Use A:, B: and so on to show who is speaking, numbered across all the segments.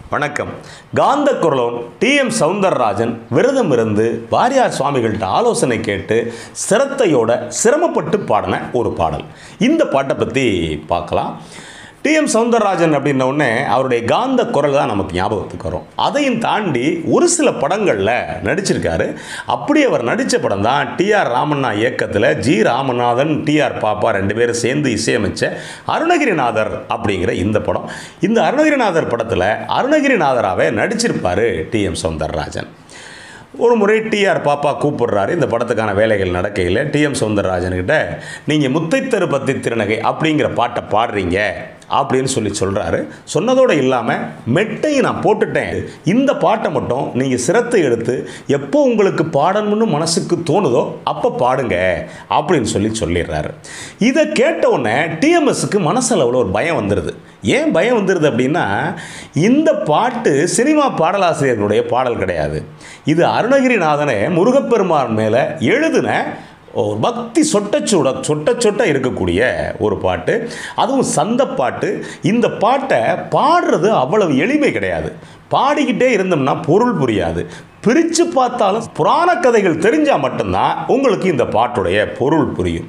A: வணக்கம் காந்த குரலோன் D M Soundararajan விரதம் இருந்து வாரியார் சுவாமிகள்கிட்ட ஆலோசனை கேட்டு சிரத்தையோட சிரமப்பட்டு பாடின ஒரு பாடல் இந்த பாட்டை பற்றி பார்க்கலாம் டி எம் சவுந்தரராஜன் அப்படின்ன உடனே அவருடைய காந்த குரல் தான் நமக்கு ஞாபகத்துக்கு வரும் அதையும் தாண்டி ஒரு சில படங்களில் நடிச்சிருக்காரு அப்படி அவர் நடித்த படம் தான் டிஆர் ராமண்ணா இயக்கத்தில் ஜி ராமநாதன் டிஆர் பாப்பா ரெண்டு பேரும் சேர்ந்து இசையமைச்ச அருணகிரிநாதர் அப்படிங்கிற இந்த படம் இந்த அருணகிரிநாதர் படத்தில் அருணகிரிநாதராகவே நடிச்சிருப்பார் டி எம் சவுந்தரராஜன் ஒரு முறை டிஆர் பாப்பா கூப்பிடுறாரு இந்த படத்துக்கான வேலைகள் நடக்கையில் டிஎம் சவுந்தரராஜன்கிட்ட நீங்கள் முத்தைத்தரு பத்தி திருநகை அப்படிங்கிற பாட்டை பாடுறீங்க அப்படின்னு சொல்லி சொல்கிறாரு சொன்னதோடு இல்லாமல் மெட்டையை நான் போட்டுட்டேன் இந்த பாட்டை மட்டும் நீங்கள் சிரத்தை எடுத்து எப்போ உங்களுக்கு பாடணும்னு மனசுக்கு தோணுதோ அப்போ பாடுங்க அப்படின்னு சொல்லி சொல்லிடுறாரு இதை கேட்ட உடனே டிஎம்எஸ்க்கு மனசளவில் ஒரு பயம் வந்துடுது ஏன் பயம் வந்துடுது அப்படின்னா இந்த பாட்டு சினிமா பாடலாசிரியர்களுடைய பாடல் கிடையாது இது அருணகிரிநாதனே முருகப்பெருமான் மேலே எழுதின ஒரு பக்தி சொட்ட சுட சொட்ட சொட்ட இருக்கக்கூடிய ஒரு பாட்டு அதுவும் சந்த பாட்டு இந்த பாட்டை பாடுறது அவ்வளவு எளிமை கிடையாது பாடிக்கிட்டே இருந்தோம்னா பொருள் புரியாது பிரித்து பார்த்தாலும் புராண கதைகள் தெரிஞ்சால் மட்டும்தான் உங்களுக்கு இந்த பாட்டுடைய பொருள் புரியும்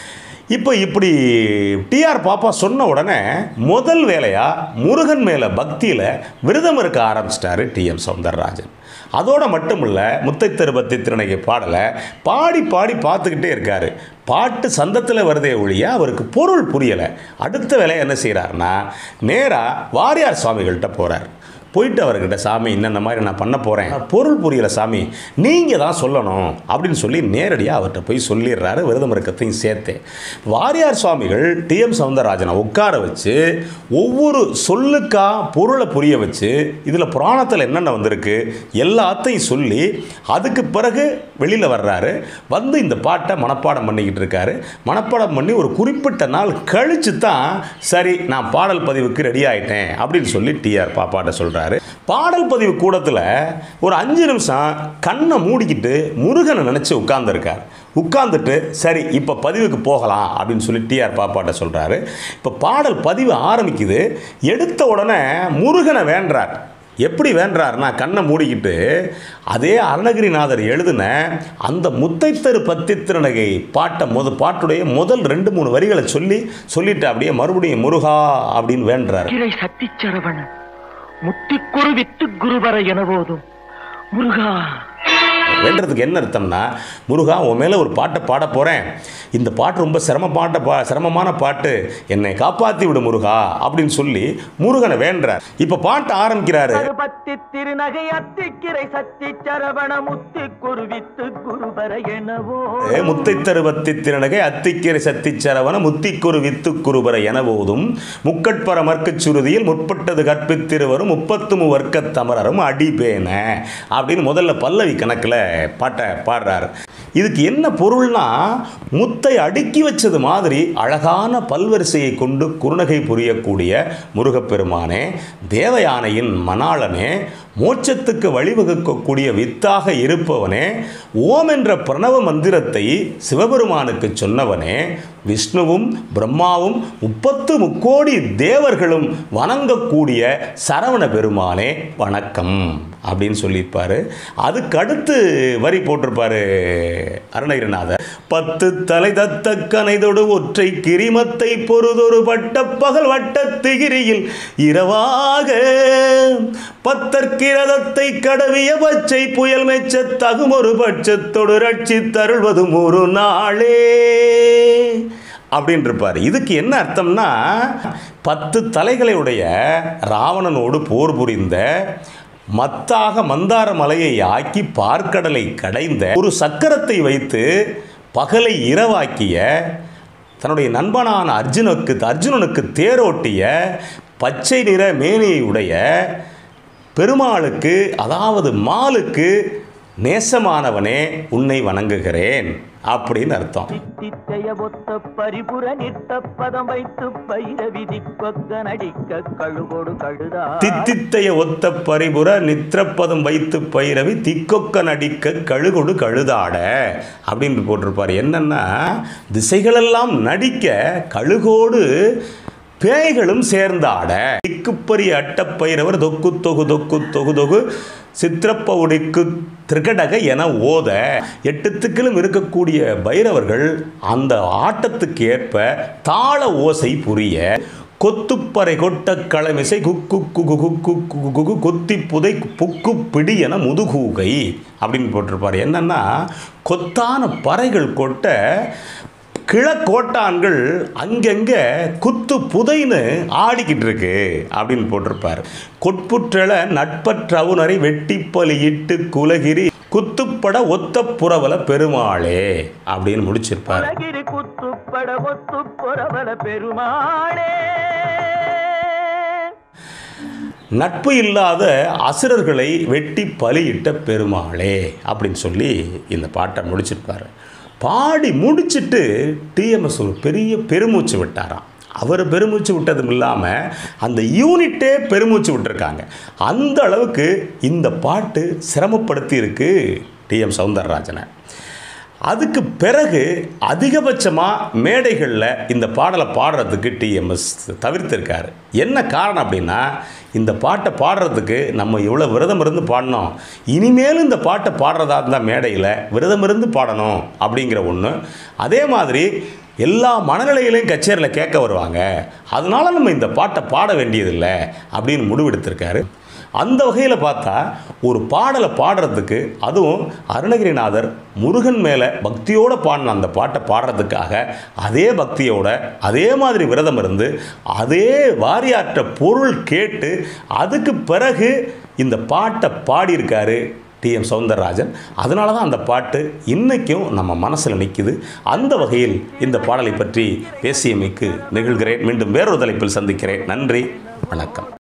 A: இப்போ இப்படி டிஆர் பாப்பா சொன்ன உடனே முதல் வேலையாக முருகன் மேலே பக்தியில் விரதம் இருக்க ஆரம்பிச்சிட்டாரு டிஎம் சௌந்தரராஜன் அதோட மட்டும் இல்லை முத்தை திருபத்தி திருநகை பாடலை பாடி பாடி பார்த்துக்கிட்டே இருக்காரு பாட்டு சந்தத்தில் வருதே ஒழிய அவருக்கு பொருள் புரியலை அடுத்த வேலையை என்ன செய்கிறாருன்னா நேராக வாரியார் சுவாமிகள்கிட்ட போகிறார் போயிட்டு அவர்கிட்ட சாமி இன்னென்ன மாதிரி நான் பண்ண போகிறேன் பொருள் புரியல சாமி நீங்கள் தான் சொல்லணும் அப்படின்னு சொல்லி நேரடியாக அவர்கிட்ட போய் சொல்லிடுறாரு விரதம் இருக்கத்தையும் சேர்த்தே வாரியார் சுவாமிகள் டிஎம் சவுந்தரராஜனை உட்கார வச்சு ஒவ்வொரு சொல்லுக்கா பொருளை புரிய வச்சு இதில் புராணத்தில் என்னென்ன வந்திருக்கு எல்லாத்தையும் சொல்லி அதுக்கு பிறகு வெளியில் வர்றாரு வந்து இந்த பாட்டை மனப்பாடம் பண்ணிக்கிட்டு இருக்காரு மனப்பாடம் பண்ணி ஒரு குறிப்பிட்ட நாள் கழித்து தான் சரி நான் பாடல் பதிவுக்கு ரெடி ஆயிட்டேன் அப்படின்னு சொல்லி டிஆர் பாப்பாட்ட சொல்கிறாரு பாடல் பதிவு கூடத்தில் ஒரு அஞ்சு நிமிஷம் கண்ணை மூடிக்கிட்டு முருகனை நினச்சி உட்கார்ந்துருக்கார் உட்கார்ந்துட்டு சரி இப்போ பதிவுக்கு போகலாம் அப்படின்னு சொல்லி டிஆர் பாப்பாட்ட சொல்கிறாரு இப்போ பாடல் பதிவு ஆரம்பிக்குது எடுத்த உடனே முருகனை வேண்டுறார் எப்படி வேண்டார்னா கண்ணை மூடிக்கிட்டு அதே அருணகிரிநாதர் எழுதின அந்த முத்தைத்தரு பத்தி திருநகை பாட்டை முத பாட்டுடைய முதல் ரெண்டு மூணு வரிகளை சொல்லி சொல்லிட்டு அப்படியே மறுபடியும் முருகா அப்படின்னு வேண்டுறாரு
B: கிரை சத்திச்சரவண முத்திக்குரு வித்து குருவர என போதும் முருகா
A: வேண்டுறதுக்கு என்ன அர்த்தம்னா முருகா உன் மேலே ஒரு பாட்டை பாட போகிறேன் இந்த பாட்டு ரொம்ப சிரம பாட்ட பா சிரமமான பாட்டு என்னை காப்பாற்றி விடு முருகா அப்படின்னு சொல்லி முருகனை வேண்டுறார் இப்போ பாட்டு ஆரம்பிக்கிறாரு
B: பத்தி திருநகை அத்திக்கிரை சத்திச்சரவண முத்திக்குரு வித்து குருவர எனவோ
A: ஏ முத்தை தருவத்தி திறனகை அத்திக்கரை சத்திச்சரவன முத்திக்குரு வித்து குருபர என போதும் முக்கட்பர மர்க்கச் சுருதியில் முற்பட்டது கற்பித்திருவரும் முப்பத்து மூவர்க்கத் தமரரும் அடிபேன அப்படின்னு முதல்ல பல்லவி கணக்கில் பாட்டை பாடுறாரு இதுக்கு என்ன பொருள்னா முத்தை அடுக்கி வச்சது மாதிரி அழகான பல்வரிசையை கொண்டு குறுநகை புரியக்கூடிய முருகப்பெருமானே தேவயானையின் மணாளனே மோட்சத்துக்கு வழிவகுக்கக்கூடிய வித்தாக இருப்பவனே ஓம் என்ற பிரணவ மந்திரத்தை சிவபெருமானுக்கு சொன்னவனே விஷ்ணுவும் பிரம்மாவும் முப்பத்து முக்கோடி தேவர்களும் வணங்கக்கூடிய சரவண பெருமானே வணக்கம் அப்படின்னு சொல்லியிருப்பாரு அதுக்கு அடுத்து வரி போட்டிருப்பாரு அருணகிரிநாதர் பத்து தலை தத்த கனைதொடு ஒற்றை கிரிமத்தை பொறுதொரு பட்ட பகல் வட்ட திகிரியில் இரவாக பத்தற்கிரதத்தை கடவிய பச்சை புயல் மெச்ச தகுமொரு பட்சத்தொடு ரட்சி தருள்வதும் ஒரு நாளே அப்படின்னு இருப்பார் இதுக்கு என்ன அர்த்தம்னா பத்து தலைகளையுடைய ராவணனோடு போர் புரிந்த மத்தாக மந்தார மலையை ஆக்கி பார்க்கடலை கடைந்த ஒரு சக்கரத்தை வைத்து பகலை இரவாக்கிய தன்னுடைய நண்பனான அர்ஜுனுக்கு அர்ஜுனனுக்கு தேரோட்டிய பச்சை நிற மேனியை உடைய பெருமாளுக்கு அதாவது மாலுக்கு நேசமானவனே உன்னை வணங்குகிறேன் அப்படின்னு அர்த்தம்
B: தித்தைய ஒத்த பரிபுர நிற்ற பதம் வைத்து பைரவி திக்கொக்க நடிக்க கழுகோடு கழுதா
A: தித்தித்தைய ஒத்த பரிபுர நித்திரப்பதம் வைத்து பைரவி திக்கொக்க நடிக்க கழுகொடு கழுதாட அப்படின்னு போட்டிருப்பார் என்னன்னா திசைகளெல்லாம் நடிக்க கழுகோடு பேய்களும் சேர்ந்தாட திக்குப்பரிய அட்டப்பயிரவர் தொக்கு தொகு தொக்கு தொகு தொகு சித்திரப்பவுடிக்கு திரிகடக என ஓத எட்டு திக்கிலும் இருக்கக்கூடிய பைரவர்கள் அந்த ஆட்டத்துக்கு ஏற்ப தாள ஓசை புரிய கொத்துப்பறை கொட்ட களமிசை குக்கு குகு குக்கு குகு குகு கொத்தி புதை புக்கு பிடி என முதுகூகை அப்படின்னு போட்டிருப்பார் என்னன்னா கொத்தான பறைகள் கொட்ட கிழக்கோட்டான்கள் அங்கங்கே குத்து புதைன்னு ஆடிக்கிட்டு இருக்கு அப்படின்னு போட்டிருப்பார் கொட்புற்றள நட்பற்றவுனரை வெட்டிப்பலியிட்டு குலகிரி குத்துப்பட ஒத்த புறவல பெருமாளே அப்படின்னு முடிச்சிருப்பார்
B: அழகிரி குத்துப்பட ஒத்து பொறவல பெருமாளே
A: நட்பு இல்லாத அசுரர்களை வெட்டி பலியிட்ட பெருமாளே அப்படின்னு சொல்லி இந்த பாட்டை முடிச்சிருப்பார் பாடி முடிச்சிட்டு டிஎம்எஸ் ஒரு பெரிய பெருமூச்சு விட்டாராம் அவர் பெருமூச்சு விட்டதும் இல்லாமல் அந்த யூனிட்டே பெருமூச்சு விட்டுருக்காங்க அந்த அளவுக்கு இந்த பாட்டு சிரமப்படுத்தி இருக்கு டிஎம் சவுந்தரராஜனை அதுக்கு பிறகு அதிகபட்சமாக மேடைகளில் இந்த பாடலை பாடுறதுக்கு டிஎம்எஸ் தவிர்த்திருக்காரு என்ன காரணம் அப்படின்னா இந்த பாட்டை பாடுறதுக்கு நம்ம இவ்வளோ விரதம் இருந்து பாடினோம் இனிமேலும் இந்த பாட்டை பாடுறதா இருந்தால் மேடையில் விரதம் இருந்து பாடணும் அப்படிங்கிற ஒன்று அதே மாதிரி எல்லா மனநிலையிலையும் கச்சேரியில் கேட்க வருவாங்க அதனால நம்ம இந்த பாட்டை பாட வேண்டியதில்லை அப்படின்னு முடிவெடுத்திருக்காரு அந்த வகையில் பார்த்தா ஒரு பாடலை பாடுறதுக்கு அதுவும் அருணகிரிநாதர் முருகன் மேலே பக்தியோடு பாடின அந்த பாட்டை பாடுறதுக்காக அதே பக்தியோட அதே மாதிரி விரதம் இருந்து அதே வாரியாற்ற பொருள் கேட்டு அதுக்கு பிறகு இந்த பாட்டை பாடியிருக்காரு டிஎம் சௌந்தரராஜன் அதனால தான் அந்த பாட்டு இன்றைக்கும் நம்ம மனசில் நிற்குது அந்த வகையில் இந்த பாடலை பற்றி பேசியமைக்கு நிகழ்கிறேன் மீண்டும் வேறொரு தலைப்பில் சந்திக்கிறேன் நன்றி வணக்கம்